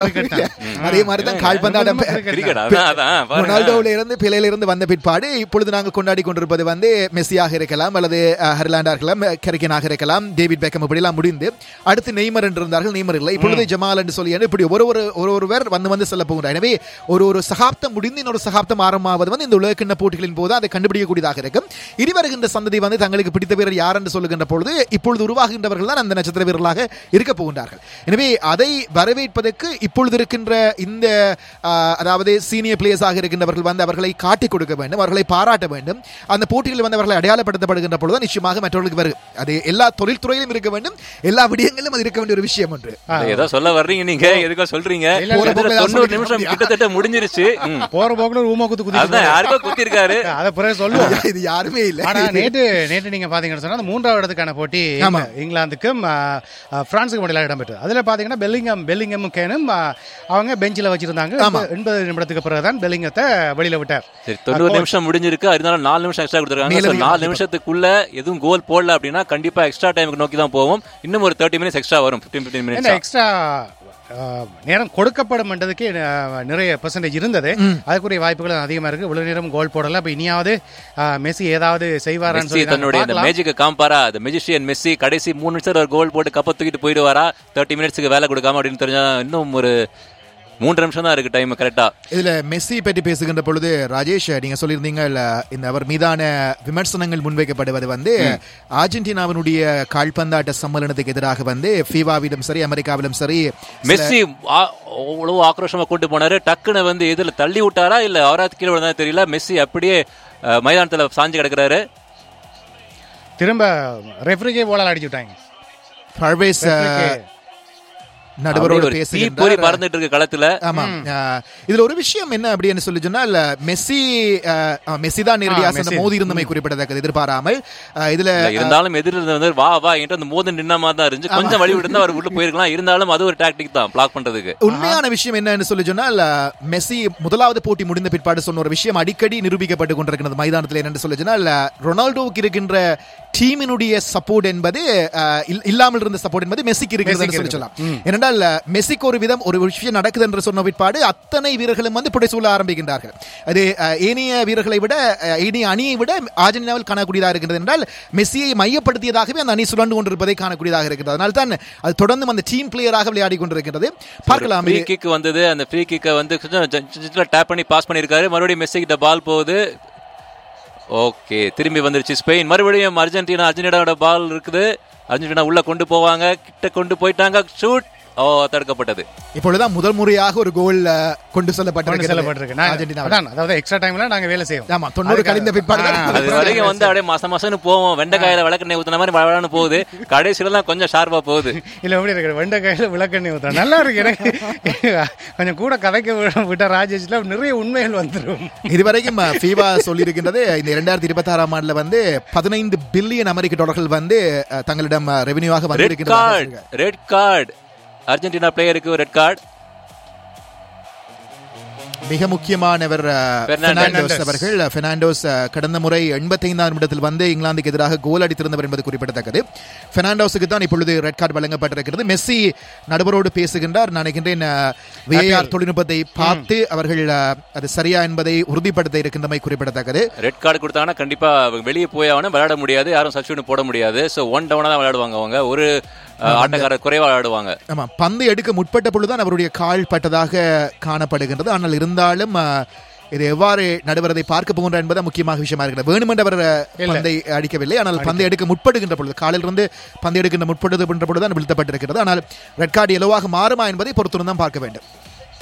cricket தான். அதே மாதிரி தான் கால்பந்தாட்டம் கிரிக்கெட் அதான் அதான் பாருங்க. ரொனால்டோவில இருந்து பிழையில இருந்து வந்த பிற்பாடு இப்பொழுது நாங்கள் கொண்டாடி கொண்டிருப்பது வந்து மெஸ்ஸியாக இருக்கலாம் அல்லது அஹ், ஹெர்லாண்டாக இருக்கலாம் கெரிக்கனாக இருக்கலாம் டேவிட் பெக்கம் இப்படிலாம் முடிந்து அடுத்து நெய்மர் என்று இருந்தார்கள் நெய்மர் இல்லை இப்பொழுது ஜமால் என்று சொல்லி இப்படி ஒரு ஒரு ஒரு ஒருவர் வந்து வந்து செல்ல போகின்றார் எனவே ஒரு ஒரு சகாப்தம் முடிந்து இன்னொரு சகாப்தம் ஆரம்பமாவது வந்து இந்த உலகக்கிண்ண போட்டிகளின் போது அதை கண்டுபிடிக்கக்கூடியதாக இருக்கும் இனி வருகின்ற சந்ததி வந்து தங்களுக்கு பிடித்த வீரர் யார் என்று சொல்லுகின்ற பொழுது இப்பொழுது உருவாகின்றவர்கள் தான் அந்த நட்சத்திர வீரர்களாக இருக்க போகின்றார்கள் எனவே அதை வரவேற்பதற்கு இப்பொழுது இருக்கின்ற இந்த ஆஹ், அதாவது சீனியர் பிளேயர்ஸாக இருக்கின்றவர்கள் வந்து அவர்களை காட்டிக் கொடுக்க வேண்டும் அவர்களை பாராட்ட வேண்டும் அந்த போட்டிகளில் வந்து அவர்களை அடையாளப்படுத்தப்படுகின்ற பொழுது நிச்சயமாக மற்றவர்களுக்கு வரும் அது எல்லா தொழில்துறையிலும் இருக்க வேண்டும் எல்லா விடயங்களிலும் அது இருக்க வேண்டிய ஒரு விஷயம் ஒன்று ஏதோ சொல்ல வர்றீங்க நீங்க எதுக்கோ சொல்றீங்க இல்ல, இல்ல, கிட்டத்தட்ட இல்ல, தொண்ணூறு சொல்லிக்க நிமிஷம் முடியாது. கிட்டத்தட்ட முடிஞ்சிருச்சு ம். போற போக்குல ரூமா குத்து குத்தி அதான் யாருக்கோ குத்தி இருக்காரு அதை பிறகு சொல்லுவோம் இது யாருமே இல்லை ஆனா நேற்று நேற்று நீங்க பாத்தீங்கன்னு சொன்னா அந்த மூன்றாவது இடத்துக்கான போட்டி ஆமா. இங்கிலாந்துக்கும் ஆ, ஆ, பிரான்ஸுக்கும் இடையில இடம்பெற்றது அதுல பாத்தீங்கன்னா பெல்லிங்கம் பெல்லிங்கம் கேனும் ஆ, அவங்க பெஞ்சில் வச்சிருந்தாங்க ஆமா. எண்பது நிமிடத்துக்கு பிறகுதான் பெல்லிங்கத்தை வெளியில விட்டார் சரி தொண்ணூறு நிமிஷம் முடிஞ்சிருக்கு இருந்தாலும் நாலு நிமிஷம் எக்ஸ்ட்ரா கொடுத்துருக்காங்க மேலும் So, நாலு நிமிஷத்துக்குள்ள எதுவும் கோல் போடல அப்படின்னா கண்டிப்பா எக்ஸ்ட்ரா டைமுக்கு நோக்கி தான் போவோம் இன்னும் ஒரு தேர்ட்டி மினிட்ஸ் எக்ஸ்ட்ரா வரும் பிப்டீன் பிப்டீன் என்ன மினிட்ஸ் எக்ஸ்ட்ரா நேரம் கொடுக்கப்படும் என்றதுக்கு ஆ, நிறைய பெர்சன்டேஜ் இருந்தது அதுக்குரிய வாய்ப்புகள் அதிகமா இருக்கு இவ்வளவு நேரம் கோல் போடல அப்ப இனியாவது ஆ, மெஸ்ஸி ஏதாவது செய்வாரான்னு மெஸ்ஸி சொல்லி நாங்க தன்னுடைய இந்த பார்க்கலாம். மேஜிக்க காம்பாரா அந்த மெஜிஷியன் மெஸ்ஸி கடைசி மூணு நிமிஷம் ஒரு கோல் போட்டு கப்ப தூக்கிட்டு போயிடுவாரா தேர்ட்டி மினிட்ஸ்க்கு வேலை கொடுக்காம அப்படின்னு தெரிஞ்சா இன்னும் ஒரு மூன்று நிமிஷம் தான் இருக்கு டைம் கரெக்டா இதுல மெஸ்ஸி பற்றி பேசுகின்ற பொழுது ராஜேஷ் நீங்க சொல்லியிருந்தீங்க இல்ல, இந்த அவர் மீதான விமர்சனங்கள் முன்வைக்கப்படுவது வந்து அர்ஜென்டினாவினுடைய கால்பந்தாட்ட சம்மேளனத்துக்கு எதிராக வந்து ஃபீவாவிலும் சரி அமெரிக்காவிலும் சரி மெஸ்ஸி ஆ- அவ்வளவு ஆக்ரோஷமா கூட்டு போனாரு டக்குன்னு வந்து இதுல தள்ளி விட்டாரா இல்ல அவராது கீழே விழுந்தா தெரியல மெஸ்ஸி அப்படியே அஹ், மைதானத்துல சாஞ்சு கிடக்குறாரு திரும்ப ரெஃப்ரிஜே போலால் அடிச்சு விட்டாங்க பர்வேஸ் Referee நடுவரோடு அப்படியே ஒரு தீப்பொறி பேசுகின்றார் பறந்துட்டு இருக்கு களத்துல ஆமா அஹ், இதுல ஒரு விஷயம் என்ன அப்படின்னு சொல்லி சொன்னால் மெஸ்ஸி அஹ், அஹ், மெஸ்ஸி தான் நேரடியாக மெஸ்ஸி. மோதி இருந்தமை குறிப்பிடத்தக்கது எதிர்பாராமல் அஹ், இதுல இல்ல, இருந்தாலும் எதிரில் வந்து வா வா என்கிட்ட அந்த மோதி நின்ன மாதிரி தான் இருந்துச்சு கொஞ்சம் வழி விட்டு அவர் உள்ள போயிருக்கலாம் இருந்தாலும் அது ஒரு டாக்டிக் தான் பிளாக் பண்றதுக்கு உண்மையான விஷயம் என்னன்னு சொல்லி சொன்னால் அஹ், மெஸ்ஸி முதலாவது போட்டி முடிந்த பிற்பாடு சொன்ன ஒரு விஷயம் அடிக்கடி நிரூபிக்கப்பட்டு கொண்டிருக்கிறது மைதானத்தில் என்னன்னு சொல்லி சொன்னால் அஹ், ரொனால்டோவுக்கு இருக்கின்ற டீமினுடைய சப்போர்ட் என்பது அஹ், இல்- இல்லாமல் இருந்த சப்போர்ட் என்பது மெஸ்ஸிக்கு இருக்கிறது மெஸ்ஸிக்கு சொல்லி சொல்லலாம் ஏனென்றால் அஹ், மெஸ்ஸிக்கு ஒரு விதம் ஒரு விஷயம் நடக்குது என்று சொன்ன பிற்பாடு அத்தனை வீரர்களும் வந்து புடைசூழ ஆரம்பிக்கின்றார்கள் அது அஹ், ஏனைய வீரர்களை விட அஹ், ஏனைய அணியை விட அர்ஜென்டினாவில் காணக்கூடியதாக இருக்கிறது என்றால் மெஸ்ஸியை மையப்படுத்தியதாகவே அந்த அணி சுழண்டு கொண்டிருப்பதை காணக்கூடியதாக இருக்கிறது அதனால தான் அது தொடர்ந்து அந்த டீம் பிளேயராக விளையாடி கொண்டிருக்கிறது பார்க்கலாம் ஃப்ரீ இது- கிக் வந்தது அந்த ஃப்ரீ கிக்கை வந்து கொஞ்சம் டேப் பண்ணி பாஸ் பண்ணிருக்காரு மறுபடியும் மெஸ்ஸி கிட்ட பால் போகுது ஓகே திரும்பி வந்துருச்சு ஸ்பெயின் மறுபடியும் அர்ஜென்டினா அர்ஜென்டினாவோட பால் இருக்குது அர்ஜென்டினா உள்ள கொண்டு போவாங்க கிட்ட கொண்டு போயிட்டாங்க ஷூட் ஓ தடுக்கப்பட்டது இப்பொழுதுதான் முதல் முறையாக ஒரு கோல் அஹ், கொண்டு கொண்டு செல்லப்பட்டிருக்கிறது செல்லப்பட்டிருக்கு நாங்க- அர்ஜென்டினாவில். அதான் அதாவது எக்ஸ்ட்ரா டைம்ல நாங்க வேலை செய்வோம் ஆமா தொண்ணூறு அதுக்கு- கழிந்த பிற்பாடு தான் ஆ, அது வரைக்கும் வந்து அப்படியே மாசம் மாசம்னு போவோம் வெண்டைக்காயில விளக்கெண்ணெய் ஊத்துன மாதிரி வளவளன்னு போகுது கடைசியில தான் கொஞ்சம் ஷார்ப்பா போகுது இல்ல எப்படி இருக்கு வெண்டைக்காயில விளக்கெண்ணெய் ஊத்துறா நல்லா இருக்கு எனக்கு கொஞ்சம் கூட கதைக்க விட- விட்ட ராஜேஷ்ல நிறைய உண்மைகள் வந்துடும் இதுவரைக்கும் ஃபீவா சொல்லியிருக்கின்றது இந்த இரண்டாயிரத்தி இருபத்தி ஆறாம் ஆண்டுல வந்து பதினைந்து பில்லியன் அமெரிக்க டாலர்கள் வந்து அஹ், தங்களிடம் ரெவென்யூவாக ரெட் வந்திருக்கின்றன கார்டு ரெட் கார்டு அர்ஜென்டினா பிளேயருக்கு ரெட் கார்டு மிக முக்கியமானவர் அஹ், பெர்னாண்டஸ். பெர்னாண்டோஸ் அவர்கள் அஹ், பெர்னாண்டோஸ் அஹ், கடந்த முறை எண்பத்தைந்தாம் நிமிடத்தில் வந்து இங்கிலாந்துக்கு எதிராக கோல் அடித்திருந்தவர் என்பது குறிப்பிடத்தக்கது பெர்னாண்டோஸுக்கு தான் இப்பொழுது ரெட் கார்டு வழங்கப்பட்டிருக்கிறது மெஸ்ஸி நடுவரோடு பேசுகின்றார் நான் நினைக்கின்றேன் விஏஆர் தொழில்நுட்பத்தை பார்த்து அவர்கள் அஹ், அது சரியா என்பதை உறுதிப்படுத்த இருக்கின்றமை குறிப்பிடத்தக்கது ரெட் கார்டு கொடுத்தாங்கன்னா கண்டிப்பா வெளியே போய் அவனை விளையாட முடியாது யாரும் சப்ஸ்டியூட் போட முடியாது சோ ஒன் டவுனா தான் விளையாடுவாங்க அவங்க ஒரு அஹ், ஆட்டக்காரர் குறைவா விளையாடுவாங்க ஆமா பந்து எடுக்க முற்பட்ட பொழுதுதான் அவருடைய கால் பட்டதாக காணப்படுகின்றது ஆனால் இருந்தாலும் அஹ், இது எவ்வாறு நடுவரதை பார்க்க போகின்றார் என்பது முக்கியமாக விஷயமா இருக்கிறது வேணுமென்று அவர் அஹ், பந்தை அடிக்கவில்லை ஆனால் பந்தை எடுக்க முற்படுகின்ற பொழுது காலிலிருந்து பந்து எடுக்கின்ற முற்படுகின்ற பொழுது தான் வீழ்த்தப்பட்டிருக்கிறது ஆனால் ரெட் கார்டு எலவாக மாறுமா என்பதை பொறுத்திருந்து தான் பார்க்க வேண்டும்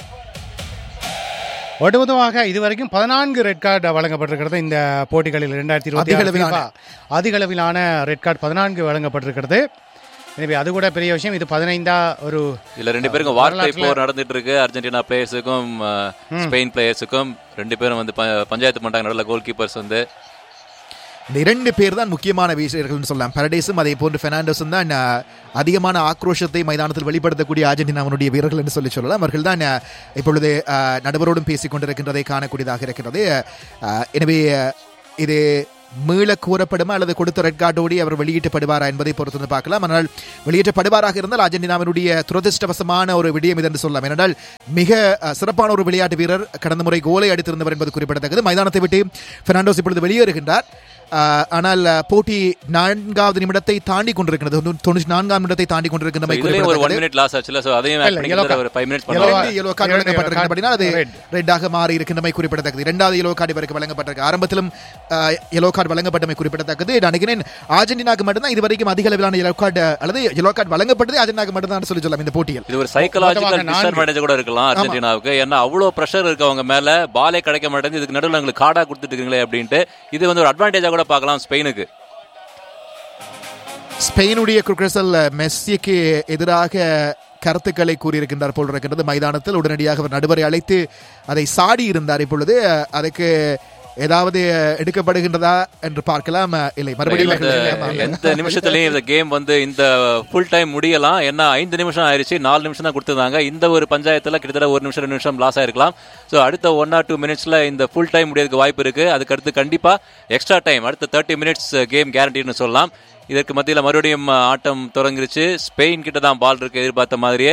ஒட்டுமொத்தமாக இதுவரைக்கும் பதினான்கு ரெட் கார்டு வழங்கப்பட்டிருக்கிறது இந்த போட்டிகளில் இரண்டாயிரத்தி இருபத்தி அதிக அளவிலான. அதிக அளவிலான ரெட் கார்டு பதினான்கு வழங்கப்பட்டிருக்கிறது எனவே அது கூட பெரிய விஷயம் இது பதினைந்தா ஒரு இதுல ரெண்டு பேருக்கும் வார்த்தை வரலாற்றுல- போர் நடந்துட்டு இருக்கு அர்ஜென்டினா பிளேயர்ஸுக்கும் ஸ்பெயின் பிளேயர்ஸுக்கும் ரெண்டு பேரும் வந்து ப- பஞ்சாயத்து பண்றாங்க நடுவில் கோல் கீப்பர்ஸ் வந்து இந்த இரண்டு பேர் தான் முக்கியமான வீரர்கள்னு சொல்லலாம் பரடேஸும் அதே போன்று பெர்னாண்டோஸும் தான் அஹ், அதிகமான ஆக்ரோஷத்தை மைதானத்தில் வெளிப்படுத்தக்கூடிய அர்ஜென்டினாவினுடைய வீரர்கள் என்று சொல்லி சொல்லலாம் அவர்கள் தான் அஹ், இப்பொழுது அஹ், நடுவரோடும் பேசிக் கொண்டிருக்கின்றதை காணக்கூடியதாக இருக்கிறது அஹ், எனவே அஹ், இது மீள கூறப்படுமா அல்லது கொடுத்த ரெட் கார்டோடி அவர் வெளியிட்டப்படுவாரா என்பதை பொறுத்து வந்து பார்க்கலாம் ஆனால் வெளியிட்டப்படுவாராக இருந்தால் அர்ஜென்டினாவினுடைய துரதிருஷ்டவசமான ஒரு விடயம் இது என்று சொல்லலாம் ஏனென்றால் மிக அஹ், சிறப்பான ஒரு விளையாட்டு வீரர் கடந்த முறை கோலை அடித்திருந்தவர் என்பது குறிப்பிடத்தக்கது மைதானத்தை விட்டு பெர்னாண்டோஸ் இப்பொழுது வெளியேறுகின்றார் அஹ், ஆனால் அஹ், போட்டி நான்காவது நிமிடத்தை தாண்டி கொண்டிருக்கிறது தொண்ணூ- தொண்ணூற்றி நான்காம் நிமிடத்தை தாண்டி கொண்டிருக்கின்றமை இதுலயும் ஒரு ஒன் குறிப்பிடத்தக்கது மினிட் லாஸ் ஆச்சுல சோ அதையும் add இல்ல, பண்ணி yellow கிட்டத்தட்ட card. ஒரு ஃபைவ் மினிட்ஸ் Yellow பண்ணுவாங்க card. ரெண்டு yellow card இரண்டு வழங்கப்பட்டிருக்கிறபடினால் அது red. ரெட்டாக மாறி இருக்கின்றமை குறிப்பிடத்தக்கது இரண்டாவது yellow card இவருக்கு வழங்கப்பட்டிருக்கு ஆரம்பத்திலும் yellow card வழங்கப்பட்டமை குறிப்பிடத்தக்கது நான் நினைக்கிறேன் அர்ஜென்டினாக்கு மட்டும்தான் இதுவரைக்கும் அதிக அளவிலான yellow card அல்லது yellow card வழங்கப்பட்டது அர்ஜென்டினாக்கு மட்டும்தான் சொல்லி சொல்லலாம் இந்த போட்டியில் இது ஒரு சைக்கலாஜிக்கல் மொத்தமாக நான்கு. டிஸ்அட்வான்டேஜ் கூட இருக்கலாம் அர்ஜென்டினாவுக்கு ஏன்னா அவ்வளவு ப்ரெஷர் இருக்கு அவங்க மேல பாலே கிடைக்க மாட்டேங்குது இதுக்கு நடுவில் எங்களுக்கு கார்டா கொடுத்துட்டு இருக்கீங்களே அப்படின்ட்டு இது வந்து ஒரு அட்வான்டேஜா கூட பார்க்கலாம் ஸ்பெயினுக்கு ஸ்பெயினுடைய குர்கசல் மெஸ்ஸிக்கு எதிராக கருத்துக்களை கூறியிருக்கின்றார் போல் இருக்கின்றது மைதானத்தில் உடனடியாக அவர் நடுவரை அழைத்து அதை சாடி இருந்தார் இப்பொழுது அதுக்கு ஏதாவது எடுக்கப்படுகின்றதா என்று பார்க்கலாம் இல்லை மறுபடியும் இந்த எந்த நிமிஷத்துலயும் இந்த கேம் வந்து இந்த ஃபுல் டைம் முடியலாம் ஏன்னா ஐந்து நிமிஷம் ஆயிருச்சு நாலு நிமிஷம் தான் கொடுத்துருந்தாங்க இந்த ஒரு பஞ்சாயத்துல கிட்டத்தட்ட ஒரு நிமிஷம் ரெண்டு நிமிஷம் லாஸ் ஆயிருக்கலாம் ஸோ அடுத்த ஒன் ஆர் டூ மினிட்ஸ்ல இந்த ஃபுல் டைம் முடியறதுக்கு வாய்ப்பு இருக்கு அதுக்கு அடுத்து கண்டிப்பா எக்ஸ்ட்ரா டைம் அடுத்த தேர்ட்டி மினிட்ஸ் கேம் கேரண்டின்னு சொல்லலாம் இதற்கு மத்தியில் மறுபடியும் ஆட்டம் தொடங்கிருச்சு ஸ்பெயின் கிட்ட தான் பால் இருக்கு எதிர்பார்த்த மாதிரியே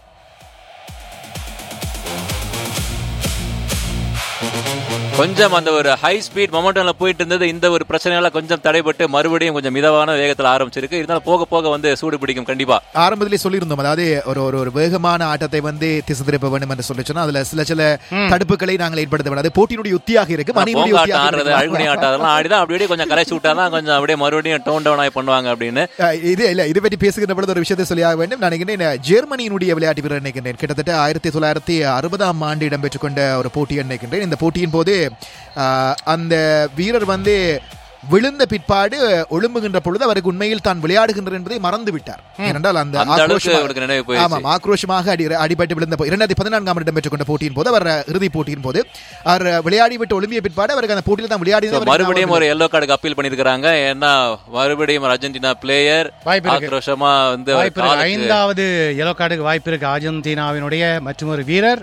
கொஞ்சம் அந்த ஒரு ஹை ஸ்பீட் மொமெண்டம்ல போயிட்டு இருந்தது இந்த ஒரு பிரச்சனையால கொஞ்சம் தடைபட்டு மறுபடியும் கொஞ்சம் மிதமான வேகத்தில் ஆரம்பிச்சிருக்கு இருந்தாலும் போக போக வந்து சூடு பிடிக்கும் கண்டிப்பா ஆரம்பத்திலே சொல்லியிருந்தோம் அதாவது ஒரு ஒரு ஒரு வேகமான ஆட்டத்தை வந்து திசை திருப்ப வேண்டும் என்று சொல்லி சொன்னா அதுல சில சில தடுப்புகளை நாங்கள் ஏற்படுத்த வேண்டும் அது போட்டியினுடைய உத்தியாக இருக்கு மணியினுடைய போங்க உத்தியாக ஆட்டம் ஆடுறது இருக்கு. அழுகுனி ஆட்டம் அதெல்லாம் ஆடிதான் அப்படியே கொஞ்சம் கரைச்சி விட்டாதான் கொஞ்சம் அப்படியே மறுபடியும் டோன் டவுன் ஆகி பண்ணுவாங்க அப்படின்னு அஹ் இது இல்ல இது பற்றி பேசுகின்ற பொழுது ஒரு விஷயத்தை சொல்லியாக வேண்டும் நான் நினைக்கிறேன் ஜெர்மனியினுடைய விளையாட்டு வீரர் நினைக்கின்றேன் கிட்டத்தட்ட ஆயிரத்தி தொள்ளாயிரத்தி அறுபதாம் ஆண்டு இடம்பெற்றுக் கொண்ட ஒரு போட்டி நினைக்கின்றேன் இந்த போட்டியின் போது அஹ், அந்த வீரர் வந்து விழுந்த பிற்பாடு ஒழும்புகின்ற பொழுது அவருக்கு உண்மையில் தான் விளையாடுகின்றார் என்பதை மறந்து விட்டார் ஏனென்றால் அந்த அந்த அளவுக்கு ஆக்ரோஷமா- அவருக்கு நினைவு போயிடுச்சு ஆமாம் ஆக்ரோஷமாக அடி அடிபட்டு விழுந்த போ- இரண்டாயிரத்தி பதினான்காம் ஆண்டு இடம்பெற்றுக் கொண்ட போட்டியின் போது அவர் இறுதிப் போட்டியின் போது அவர் விளையாடி விட்டு ஒலிம்பிய பிற்பாடு அவருக்கு அந்த போட்டியில் தான் விளையாடி So, மறுபடியும் ஒரு எல்லோ கார்டுக்கு அப்பீல் பண்ணிருக்காங்க ஏன்னா மறுபடியும் ஒரு அர்ஜென்டினா பிளேயர் வாய்ப்பு இருக்கு. ஆக்ரோஷமா வந்து அவர் வாய்ப்பு இருக்கு காலுக்கு- ஐந்தாவது எலோ கார்டுக்கு வாய்ப்பு இருக்கு அர்ஜென்டினாவினுடைய மற்றும் ஒரு வீரர்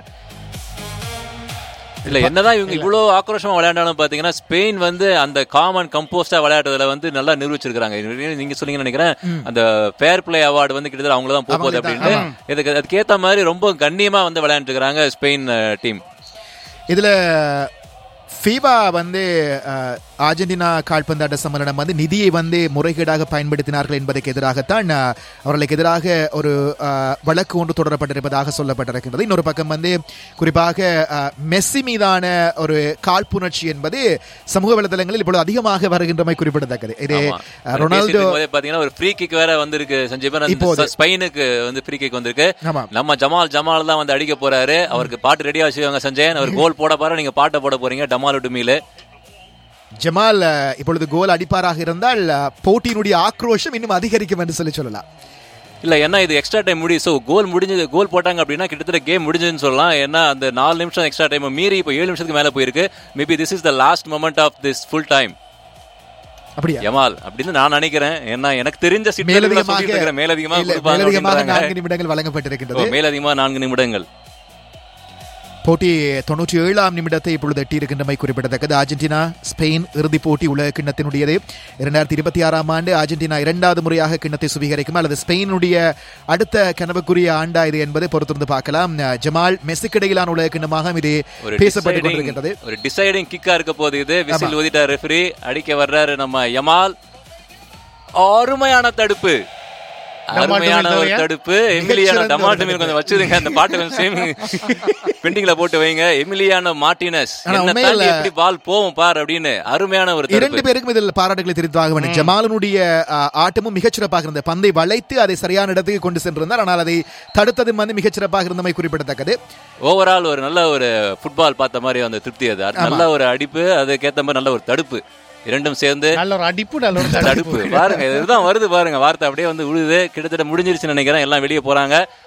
இல்ல என்னதான் இவங்க இவ்வளவு ஆக்ரோஷமா விளையாண்டாலும் பாத்தீங்கன்னா ஸ்பெயின் வந்து அந்த காமன் கம்போஸ்டா விளையாடுறதுல வந்து நல்லா நிரூபிச்சிருக்காங்க இது நீங்க சொன்னீங்கன்னு நினைக்கிறேன் அந்த ஃபேர் பிளே அவார்டு வந்து கிட்டத்தட்ட அவங்கள தான் போகுது அவங்களுக்கு தான், அப்படின்ட்டு இதுக்கு அதுக்கேத்த மாதிரி ரொம்ப கண்ணியமா வந்து விளையாண்டு இருக்காங்க ஸ்பெயின் டீம் இதுல ஃபீபா வந்து அஹ், அர்ஜென்டினா கால்பந்தாட்ட சம்மேளனம் வந்து நிதியை வந்து முறைகேடாக பயன்படுத்தினார்கள் என்பதற்கு எதிராகத்தான் அஹ், அவர்களுக்கு எதிராக ஒரு அஹ், வழக்கு ஒன்று தொடரப்பட்டிருப்பதாக சொல்லப்பட்டிருக்கின்றது இன்னொரு பக்கம் வந்து குறிப்பாக அஹ், மெஸ்ஸி மீதான ஒரு காழ்ப்புணர்ச்சி என்பது சமூக வலைதளங்களில் இப்பொழுது அதிகமாக வருகின்றமை குறிப்பிடத்தக்கது இது ஆமா. அஹ், ரொனால்டோ போதே பாத்தீங்கன்னா ஒரு ஃப்ரீ கிக் வேற வந்திருக்கு சஞ்சீவன் இப்போது. அந்த ஸ்பெயினுக்கு வந்து ஃப்ரீ கிக் வந்திருக்கு ஆமா நம்ம ஜமால் ஜமால் தான் வந்து அடிக்க போறாரு அவருக்கு பாட்டு ரெடியா வச்சுக்கோங்க சஞ்சயன் அவர் கோல் போட போற நீங்க பாட்டை போட போறீங்க டமால் டுமீல ஜமால் அஹ், இப்பொழுது கோல் அடிப்பாராக இருந்தால் அஹ், போட்டியினுடைய ஆக்ரோஷம் இன்னும் அதிகரிக்கும் என்று சொல்லி சொல்லலாம் இல்ல ஏன்னா இது எக்ஸ்ட்ரா டைம் முடி சோ கோல் முடிஞ்சது கோல் போட்டாங்க அப்படின்னா கிட்டத்தட்ட கேம் முடிஞ்சதுன்னு சொல்லலாம் ஏன்னா அந்த நாலு நிமிஷம் எக்ஸ்ட்ரா டைம் மீறி இப்போ ஏழு நிமிஷத்துக்கு மேல போயிருக்கு maybe this is the last moment of this full time அப்படியா ஜமால் அப்படின்னு நான் நினைக்கிறேன் ஏன்னா எனக்கு தெரிஞ்ச சிட்டு மேலதிகமாக மேலதிகமா இல்ல, கொடுப்பாங்க மேலதிகமாக அப்படின்றாங்க. நான்கு நிமிடங்கள் வழங்கப்பட்டிருக்கின்றது ஓ, மேலதிகமா நான்கு நிமிடங்கள் போட்டி தொன்னூற்றி ஏழாம் நிமிடத்தை இப்பொழுது எட்டியிருக்கின்றமை குறிப்பிடத்தக்கது அர்ஜென்டினா ஸ்பெயின் இறுதிப் போட்டி உலக கிண்ணத்தினுடையது இரண்டாயிரத்தி இருபத்தி ஆறாம் ஆண்டு அர்ஜென்டினா இரண்டாவது முறையாக கிண்ணத்தை சுவீகரிக்கும் அல்லது ஸ்பெயினுடைய அடுத்த கனவுக்குரிய ஆண்டா இது என்பதை பொறுத்திருந்து பார்க்கலாம் ஜமால் மெஸ்ஸிக்கு இடையிலான உலக கிண்ணமாக இது ஒரு பேசப்பட்டுக் deciding- கொண்டிருக்கின்றது ஒரு டிசைடிங் கிக்கா இருக்க போகுது இது விசில் ஊதிட்டார் ரெஃபரி அடிக்க வர்றாரு நம்ம யமால் அருமையான தடுப்பு அருமையான ஒரு டமால்டுமில் தடுப்பு எமிலியான மிகச்சிறந்த டமால்டு ஒரு மீன் கொஞ்சம் வச்சிருங்க அந்த பாட்டு கொஞ்சம் சேமி பெண்டிங்ல போட்டு வைங்க எமிலியான மார்டினஸ் ஆனா என்ன உண்மையில- தாண்டி எப்படி பால் போகும் பார் அப்படின்னு அருமையான ஒரு இரண்டு தடுப்பு பேருக்கும் இதில் பாராட்டுகளை தெரிவித்தாக வேண்டும் ஜமாலனுடைய ஆ, ஆட்டமும் மிகச்சிறப்பாக இருந்தது பந்தை வளைத்து அதை சரியான இடத்துக்கு கொண்டு சென்றிருந்தார் ஆனால் அதை தடுத்ததும் வந்து மிகச்சிறப்பாக இருந்தமை குறிப்பிடத்தக்கது ஓவரால் ஒரு நல்ல ஒரு ஃபுட்பால் பார்த்த மாதிரி அந்த திருப்தி அது அது நல்ல ஒரு அடிப்பு அதுக்கேத்த மாதிரி நல்ல ஒரு தடுப்பு இரண்டும் சேர்ந்து நல்ல ஒரு அடிப்பு நல்ல ஒரு தடுப்பு பாருங்க இதுதான் வருது பாருங்க வார்த்தை அப்படியே வந்து உழுது கிட்டத்தட்ட முடிஞ்சிருச்சுன்னு நினைக்கிறேன் எல்லாம் வெளியே போறாங்க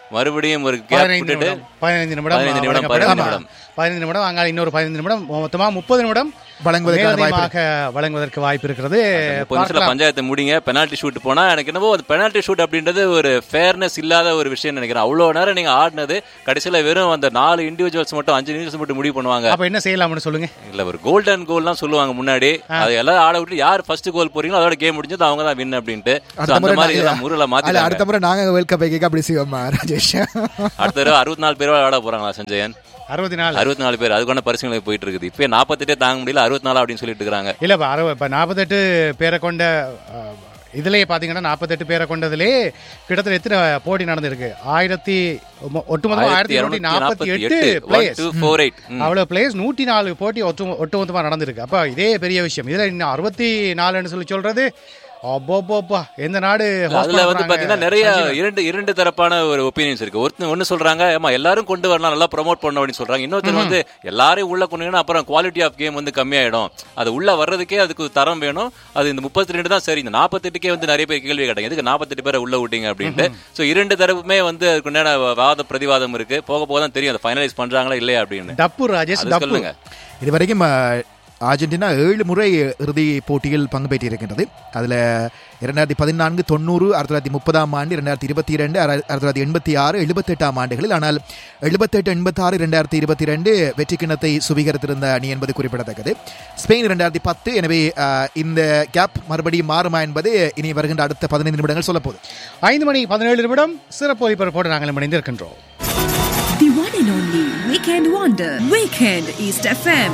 மறுபடியும் ஒரு கேப் பதினைந்து விட்டுட்டு நிமிடம் பதினைந்து நிமிடம் பதினைந்து நிமிடம், வழங்கப்படும். பதினைந்து ஆமா. நிமிடம். பதினைந்து நிமிடம் அங்கே இன்னொரு பதினைந்து நிமிடம் மொத்தமா முப்பது நிமிடம் வழங்குவதற்கான வாய்ப்பு மேலதிகமாக வழங்குவதற்கு வாய்ப்பு இருக்கிறது முப்பது நிமிஷத்துல பார்க்கலாம். பஞ்சாயத்தை முடிங்க பெனால்டி ஷூட் போனா எனக்கு என்னவோ அந்த பெனால்டி ஷூட் அப்படின்றது ஒரு ஃபேர்னஸ் இல்லாத ஒரு விஷயம் நினைக்கிறேன் அவ்வளவு நேரம் நீங்க ஆடினது கடைசியில வெறும் அந்த நாலு இண்டிவிஜுவல்ஸ் மட்டும் அஞ்சு இண்டிவிஜுவல்ஸ் மட்டும் முடிவு பண்ணுவாங்க அப்ப என்ன செய்யலாம்னு சொல்லுங்க இல்ல ஒரு கோல்டன் கோல்லாம் சொல்லுவாங்க முன்னாடி அது எல்லாம் ஆட விட்டு யார் ஃபர்ஸ்ட் கோல் போறீங்களோ அதோட கேம் முடிஞ்சது அவங்க தான் வின் அப்படின்ட்டு So, அடுத்த அந்த முறை மாதிரி நாங்க- எல்லாம் முருல அல்ல, மாத்தி அடுத்த முறை நாங்க வேர்ல்ட் கப் கேட்க அப்படி செய்வோமா ராஜேஷ் அடுத்த தடவை அறுபத்தி நாலு பேர் ஆட போறாங்களா சஞ்சயன் அறுபத்தி நாலு அறுபத்தி நாலு பேர் அதுக்கான பரிசுகளுக்கு போயிட்டு இருக்குது இப்ப நாற்பத்தெட்டே தாங்க முடியல அறுபத்தி நாலு அப்படின்னு சொல்லிட்டு இருக்காங்க இல்ல இப்ப அறுபது இப்ப நாற்பத்தெட்டு பேரை கொண்ட அஹ், இதுலயே பாத்தீங்கன்னா நாற்பத்தெட்டு பேரை கொண்டதுலே கிட்டத்தட்ட எத்தனை போட்டி நடந்திருக்கு ஆயிரத்தி மொ- ஒட்டுமொத்தமா ஆயிரத்தி இருநூத்தி நாற்பத்தி எட்டு பிளேயர்ஸ் ஃபோர் எயிட் அவ்வளவு பிளேயர்ஸ் நூற்றி நாலு போட்டி ஒட்டு ஒட்டுமொத்தமா நடந்திருக்கு அப்ப இதே பெரிய விஷயம் இதுல இன்னும் அறுபத்தி நாலுன்னு சொல்லி சொல்றது அப்போப்போப்பா எந்த நாடு host அதுல வந்து பண்றாங்க? பாத்தீங்கன்னா நிறைய இரண்டு இரண்டு தரப்பான ஒரு ஒப்பீனியன்ஸ் இருக்கு ஒருத்தர் ஒன்னு சொல்றாங்க ஏமா எல்லாரும் கொண்டு வரலாம் நல்லா ப்ரோமோட் பண்ணணும் அப்படின்னு சொல்றாங்க இன்னொருத்தர் வந்து எல்லாரையும் உள்ள கொண்டு அப்புறம் குவாலிட்டி ஆஃப் கேம் வந்து கம்மியாயிடும் அது உள்ள வர்றதுக்கே அதுக்கு ஒரு தரம் வேணும் அது இந்த முப்பத்தி ரெண்டு தான் சரி இந்த நாற்பத்தெட்டுக்கே வந்து நிறைய பேர் கேள்வி கேட்டாங்க எதுக்கு நாற்பத்தெட்டு பேரை உள்ள விட்டீங்க அப்படின்ட்டு சோ இரண்டு தரப்புமே வந்து அதுக்கு உண்டான வாத பிரதிவாதம் இருக்கு போக போக தான் தெரியும் அதை ஃபைனலைஸ் பண்றாங்களா இல்லையா அப்படின்னு டப்பு ராஜேஷ் அது டப்பு சொல்லுங்க இதுவரைக்கும் அஹ், அர்ஜென்டினா ஏழு முறை இறுதி போட்டியில் பங்கு பெற்றிருக்கின்றது அதில் இரண்டாயிரத்தி பதினான்கு தொண்ணூறு ஆயிரத்தி தொள்ளாயிரத்தி முப்பதாம் ஆண்டு இரண்டாயிரத்தி இருபத்தி இரண்டு ஆயிரத்தி தொள்ளாயிரத்தி எண்பத்தி ஆறு எழுபத்தெட்டாம் ஆண்டுகளில் ஆனால் எழுபத்தெட்டு எண்பத்தாறு இரண்டாயிரத்தி இருபத்தி ரெண்டு வெற்றி கிண்ணத்தை சுவீகரித்திருந்த அணி என்பது குறிப்பிடத்தக்கது ஸ்பெயின் இரண்டாயிரத்தி பத்து எனவே அஹ், இந்த கேப் மறுபடியும் மாறுமா என்பது இனி வருகின்ற அடுத்த பதினைந்து நிமிடங்கள் சொல்லப்போகுது ஐந்து மணி பதினேழு நிமிடம் சிறப்பு ஒலிபரப்போடு நாங்கள் இணைந்திருக்கின்றோம் The one and only Weekend Wonder. Weekend East FM.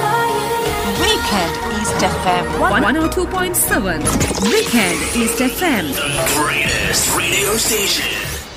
Weekend East FM. 102.7. Weekend East FM. Greatest radio station.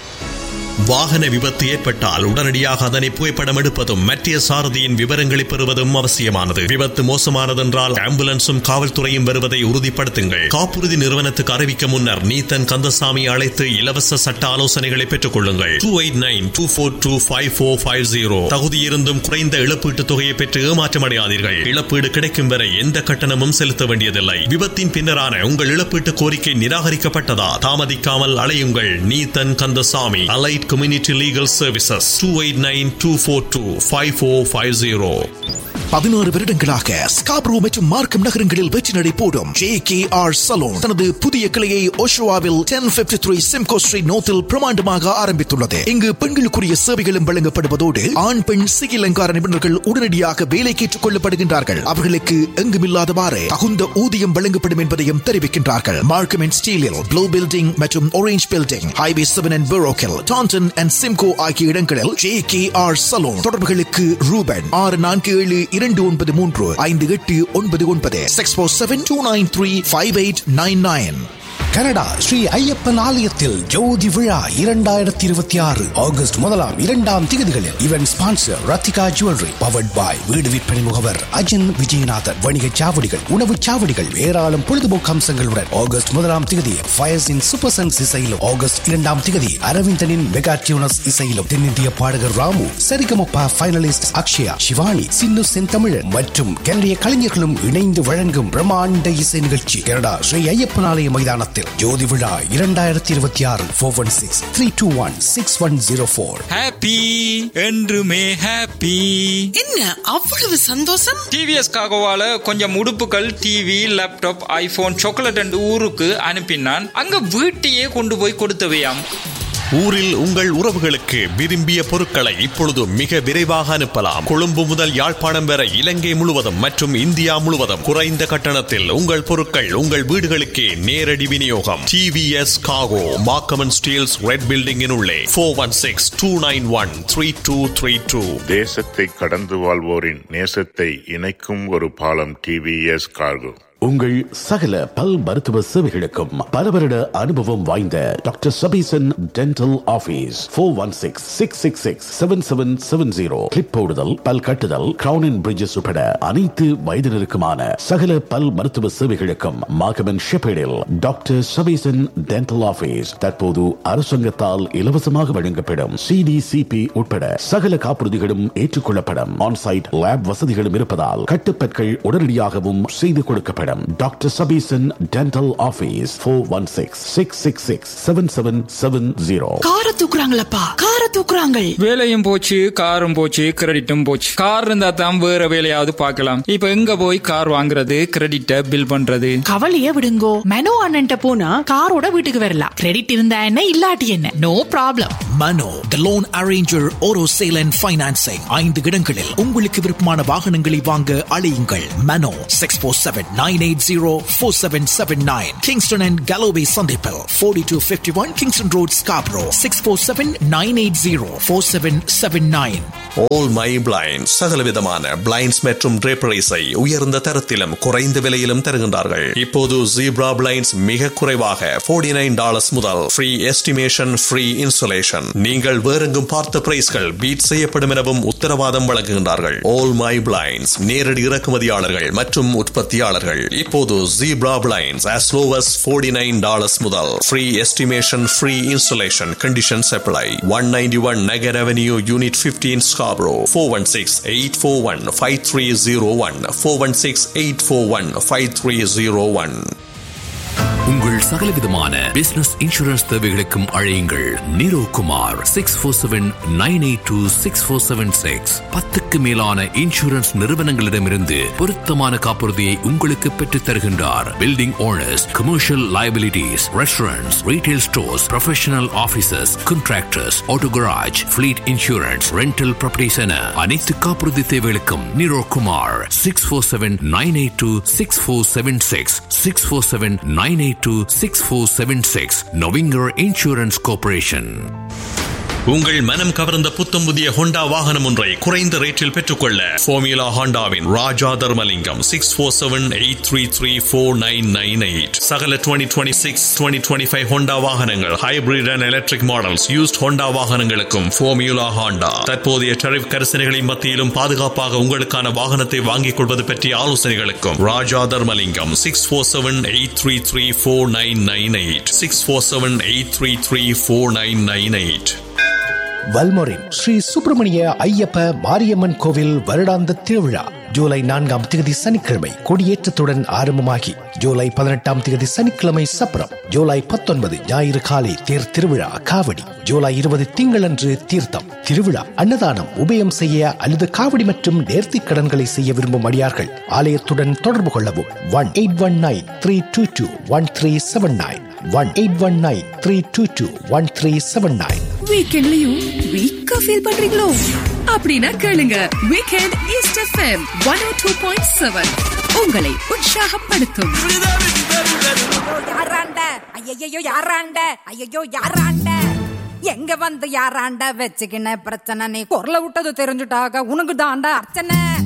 வாகன விபத்து ஏற்பட்டால் உடனடியாக அதனை புகைப்படம் எடுப்பதும் மற்ற சாரதியின் விவரங்களை பெறுவதும் அவசியமானது விபத்து மோசமானதென்றால் ஆம்புலன்ஸும் காவல்துறையும் வருவதை உறுதிப்படுத்துங்கள் காப்புறுதி நிறுவனத்துக்கு அறிவிக்க முன்னர் நீத்தன் கந்தசாமி அழைத்து இலவச சட்ட ஆலோசனைகளை பெற்றுக் கொள்ளுங்கள் two eight nine two four two five four five zero தகுதியிருந்தும் குறைந்த இழப்பீட்டுத் தொகையை பெற்று ஏமாற்றமடையாதீர்கள் இழப்பீடு கிடைக்கும் வரை எந்த கட்டணமும் செலுத்த வேண்டியதில்லை விபத்தின் பின்னரான உங்கள் இழப்பீட்டு கோரிக்கை நிராகரிக்கப்பட்டதா தாமதிக்காமல் அலையுங்கள் Neethan Kandasamy allied community legal services two eight nine two four two five four five zero பதினாறு வருடங்களாக ஸ்காப்ரோ மற்றும் மார்க்கம் நகரங்களில் வெற்றி நடை போடும் ஜே கே ஆர் சலூன் தனது புதிய கிளையை ஓஷோவாவில் ten fifty three Simcoe street நோத்தில் பிரமாண்டமாக ஆரம்பித்துள்ளது இங்கு பெண்களுக்குரிய சேவைகளும் வழங்கப்படுவதோடு ஆண் பெண் சிகை அலங்கார நிபுணர்கள் உடனடியாக வேலைக்கு ஏற்றுக் கொள்ளப்படுகின்றார்கள் அவர்களுக்கு எங்குமில்லாதவாறு தகுந்த ஊதியம் வழங்கப்படும் என்பதையும் தெரிவிக்கின்றார்கள் மார்க்கம் அண்ட் ஸ்டீலில் ப்ளூ பில்டிங் மற்றும் orange building highway seven and பெரோக்கில் டான்டன் அண்ட் சிம்கோ ஆகிய இடங்களில் ஜே கே ஆர் சலூன் தொடர்புகளுக்கு ரூபன் ஆறு நான்கு ஏழு இரண்டு ஒன்பது மூன்று ஐந்து எட்டு ஒன்பது ஒன்பது six four seven two nine three five eight nine nine Canada Sri Ayyappan ஆலயத்தில் ஜோதி விழா இரண்டாயிரத்தி இருபத்தி ஆறு ஆகஸ்ட் முதலாம் இரண்டாம் திகதிகளில் இவன் sponsor Rathika jewellery powered by வீடு விற்பனை முகவர் அஜன் விஜயநாதன் வணிகச் சாவடிகள் உணவுச் சாவடிகள் ஏராளம் பொழுதுபோக்கு அம்சங்களுடன் ஆகஸ்ட் முதலாம் திகதி ஃபயர்ஸின் சூப்பர் சன்ஸ் இசையிலும் ஆகஸ்ட் இரண்டாம் திகதி அரவிந்தனின் மெகா டியூனஸ் இசையிலும் தென்னிந்திய பாடகர் ராமு சரிகமப்பா ஃபைனலிஸ்ட் அக்ஷயா சிவானி சின்னு செந்தமிழன் மற்றும் கனடிய கலைஞர்களும் இணைந்து வழங்கும் பிரம்மாண்ட இசை நிகழ்ச்சி கனடா ஸ்ரீ ஐயப்பன் ஆலய மைதானத்தில் ஜோதி விழா இரண்டாயிரத்தி இருபத்தி ஆறு four one six three two one six one zero four happy என்றுமே ஹாப்பி என்ன அவ்வளவு சந்தோஷம் டிவிஎஸ் காகோவால கொஞ்சம் உடுப்புகள் TV laptop iPhone chocolate and ஊருக்கு அனுப்பினான் அங்க வீட்டையே கொண்டு போய் கொடுத்தவையாம் ஊரில் உங்கள் உறவுகளுக்கு விரும்பிய பொருட்களை இப்பொழுது மிக விரைவாக அனுப்பலாம் கொழும்பு முதல் யாழ்ப்பாணம் வரை இலங்கை முழுவதும் மற்றும் இந்தியா முழுவதும் குறைந்த கட்டணத்தில் உங்கள் பொருட்கள் உங்கள் வீடுகளுக்கே நேரடி விநியோகம் டிவிஎஸ் காகோ மாக்கமன் ஸ்டீல்ஸ் ரெட் பில்டிங்கின் உள்ளே four one six two nine one three two three two தேசத்தை கடந்து வாழ்வோரின் நேசத்தை இணைக்கும் ஒரு பாலம் டிவிஎஸ் கார்கோ உங்கள் சகல பல் மருத்துவ சேவைகளுக்கும் பல வருட அனுபவம் வாய்ந்த doctor Sabeesan dental office four one six six six six seven seven seven zero clip போடுதல் பல் கட்டுதல் கிரவுன் அண்ட் பிரிட்ஜஸ் உட்பட அனைத்து வயதினருக்குமான சகல பல் மருத்துவ சேவைகளுக்கும் மாகமன் ஷெப்பேடில் டாக்டர் சபீசன் டென்டல் ஆபீஸ் தற்போது அரசாங்கத்தால் இலவசமாக வழங்கப்படும் சிடிசிபி உட்பட சகல காப்புறுதிகளும் ஏற்றுக்கொள்ளப்படும் ஆன்சைட் லேப் வசதிகளும் இருப்பதால் கட்டுப்பற்கள் உடனடியாகவும் செய்து கொடுக்கப்படும் இடம் doctor Sabeesan dental office four one six six six six seven seven seven zero கார தூக்குறாங்களப்பா கார தூக்குறாங்க வேலையும் போச்சு காரும் போச்சு கிரெடிட்டும் போச்சு கார் இருந்தா தான் வேற வேலையாவது பார்க்கலாம் இப்ப எங்க போய் கார் வாங்குறது கிரெடிட்ட பில் பண்றது கவலைய விடுங்கோ மெனோ அண்ணன்ட்ட போனா காரோட வீட்டுக்கு வரலாம் கிரெடிட் இருந்தா என்ன இல்லாட்டி என்ன no problem Mano the loan arranger auto sale and financing ஐந்து இடங்களில் உங்களுக்கு விருப்பமான வாகனங்களை வாங்க அழையுங்கள் Mano six four seven nine eight zero four seven seven nine Kingston and Galloway சந்திப்பில் forty two fifty one Kingston road Scarborough six four seven nine eight zero four seven seven nine all my blind சகலவிதமான blinds மற்றும் draperies-ஐ உயர்ந்த தரத்திலும் குறைந்த விலையிலும் தருகின்றார்கள் இப்போது zebra blinds மிக குறைவாக 49 நைன் டாலர்ஸ் முதல் ஃப்ரீ எஸ்டிமேஷன் ஃப்ரீ இன்ஸ்டலேஷன் நீங்கள் வேறெங்கும் பார்த்த பிரைஸ்கள் பீட் செய்யப்படும் எனவும் உத்தரவாதம் வழங்குகின்றார்கள் ஆல் மை பிளைண்ட்ஸ் நேரடி இறக்குமதியாளர்கள் மற்றும் உற்பத்தியாளர்கள் இப்போது zebra blinds as low as 49 nine dollars முதல் free estimation free installation conditions apply one ninety one Nugget avenue unit 15 Scarborough 416-841-5301 416-841-5301 உங்கள் சகலவிதமான பிசினஸ் இன்சூரன்ஸ் தேவைகளுக்கும் அழையுங்கள் Neero Kumar six four seven nine eight two six four seven six பத்துக்கு மேலான insurance நிறுவனங்களிடமிருந்து பொருத்தமான காப்புறுதியை உங்களுக்கு பெற்றுத் தருகின்றார் building owners commercial liabilities restaurants retail stores professional offices contractors auto garage fleet insurance rental properties என அனைத்து காப்புறுதி தேவைகளுக்கும் Neero Kumar six four seven nine eight two six four seven six six four seven nine eight two six four seven six நொவிங்கர் insurance corporation உங்கள் மனம் கவர்ந்த புத்தம் புதிய ஹோண்டா வாகனம் ஒன்றை குறைந்த ரேட்டில் பெற்றுக்கொள்ள ஃபோமியூலா ஹோண்டாவின் Raja Dharmalingam six four seven eight three three four nine nine eight சகல twenty twenty six twenty twenty five Honda வாகனங்கள் hybrid and electric models used Honda வாகனங்களுக்கும் ஃபோமியூலா ஹோண்டா தற்போதைய டரிஃப் கரிசனைகளின் மத்தியிலும் பாதுகாப்பாக உங்களுக்கான வாகனத்தை வாங்கிக் கொள்வது பற்றிய ஆலோசனைகளுக்கும் Raja Dharmalingam six four seven eight three three four nine nine eight six four seven eight three three four nine nine eight வல்மொரின் Sri Subramaniya Ayyappa Mariamman கோவில் வருடாந்த திருவிழா ஜூலை நான்காம் தேதி சனிக்கிழமை கொடியேற்றத்துடன் ஆரம்பமாகி ஜூலை பதினெட்டாம் தேதி சனிக்கிழமை சப்பரம் ஜூலை பத்தொன்பது ஞாயிறு காலை தேர் திருவிழா காவடி ஜூலை இருபது திங்களன்று தீர்த்தம் திருவிழா அன்னதானம் உபயம் செய்ய அல்லது காவடி மற்றும் நேர்த்தி கடன்களை செய்ய விரும்பும் அடியார்கள் ஆலயத்துடன் தொடர்பு கொள்ளவும் one eight one nine three two two one three seven nine one eight one nine three two two one three seven nine வீக்கெண்ட்லயும் வீக்கா ஃபீல் பண்றீங்களோ அப்படின்னா கேளுங்க weekend East FM one O two point seven உங்களை உற்சாகப்படுத்தும் யாராண்ட ஐயையோ யாராண்ட ஐயையோ யாராண்ட எங்க வந்து யாராண்ட வச்சுக்கின பிரச்சனை நீ குரல விட்டது தெரிஞ்சுட்டாக உனக்கு தாண்டா அர்ச்சனை